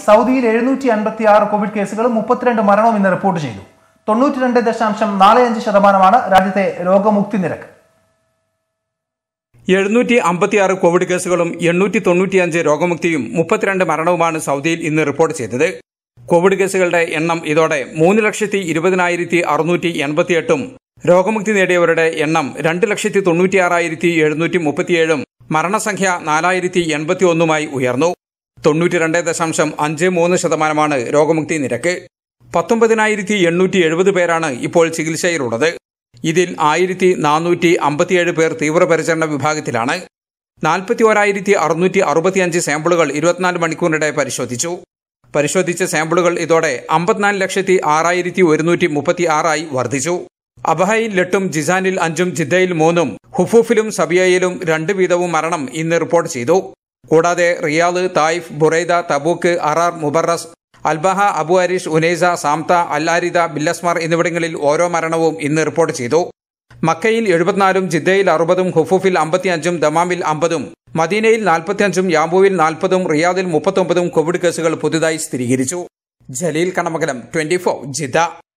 സൗദിയിൽ എഴുന്നൂറ്റി അൻപത്തി ആറ് കോവിഡ് കേസുകളും മുപ്പത്തിരണ്ട് മരണവും ഇന്ന് റിപ്പോർട്ട് ചെയ്തു തൊണ്ണൂറ്റിരണ്ട് ദശാംശം നാല് അഞ്ച് ശതമാനമാണ് രാജ്യത്തെ രോഗമുക്തി നിരക്ക് എഴുന്നൂറ്റി അമ്പത്തിയാറ് കോവിഡ് കേസുകളും എണ്ണൂറ്റി തൊണ്ണൂറ്റിയഞ്ച് രോഗമുക്തിയും മുപ്പത്തിരണ്ട് മരണവുമാണ് സൗദിയിൽ ഇന്ന് റിപ്പോർട്ട് ചെയ്തത് കോവിഡ് കേസുകളുടെ എണ്ണം ഇതോടെ മൂന്ന് ലക്ഷത്തി ഇരുപതിനായിരത്തി അറുന്നൂറ്റി എൺപത്തിയെട്ടും രോഗമുക്തി നേടിയവരുടെ എണ്ണം രണ്ട് ലക്ഷത്തി തൊണ്ണൂറ്റിയാറായിരത്തി എഴുന്നൂറ്റി മുപ്പത്തിയേഴും മരണസംഖ്യ നാലായിരത്തി എൺപത്തി ഒന്നുമായി ഉയർന്നു തൊണ്ണൂറ്റിരണ്ട് ദശാംശം അഞ്ച് മൂന്ന് ശതമാനമാണ് രോഗമുക്തി നിരക്ക് പത്തൊമ്പതിനായിരത്തി എണ്ണൂറ്റി എഴുപത് പേരാണ് ഇപ്പോൾ ചികിത്സയിലുള്ളത് ഇതിൽ ആയിരത്തി നാനൂറ്റി അമ്പത്തിയേഴ് പേർ തീവ്രപരിചരണ വിഭാഗത്തിലാണ് നാൽപ്പത്തി ഒരായിരത്തി അറുന്നൂറ്റി അറുപത്തിയഞ്ച് സാമ്പിളുകൾ ഇരുപത്തിനാല് മണിക്കൂറിനിടെ പരിശോധിച്ചു പരിശോധിച്ച സാമ്പിളുകൾ ഇതോടെ അമ്പത്തിനാല് ലക്ഷത്തി ആറായിരത്തി ഒരുന്നൂറ്റി മുപ്പത്തി ആറായി വർദ്ധിച്ചു അബഹയിൽ എട്ടും ജിസാനിൽ അഞ്ചും ജിദ്ദയിൽ മൂന്നും ഹുഫൂഫിലും സബിയയിലും രണ്ട് വീതവും മരണം ഇന്ന് റിപ്പോർട്ട് ചെയ്തു കൂടാതെ Riyadh Taif Buraidah Tabuk Arar Mubarraz Al Baha Abu Arish Unaizah Samtah അല്ലാരിദ ബില്ലസ്മാർ എന്നിവിടങ്ങളിൽ ഓരോ മരണവും ഇന്ന് റിപ്പോർട്ട് ചെയ്തു മക്കയിൽ എഴുപത്തിനാലും ജിദ്ദയിൽ അറുപതും ഹുഫൂഫിൽ അമ്പത്തിയഞ്ചും ദമാമിൽ അമ്പതും മദീനയിൽ നാൽപ്പത്തിയഞ്ചും യാമ്പുവിൽ നാൽപ്പതും റിയാദിൽ മുപ്പത്തൊമ്പതും കോവിഡ് കേസുകൾ പുതുതായി സ്ഥിരീകരിച്ചു Jaleel Kanamakalam twenty four Jeddah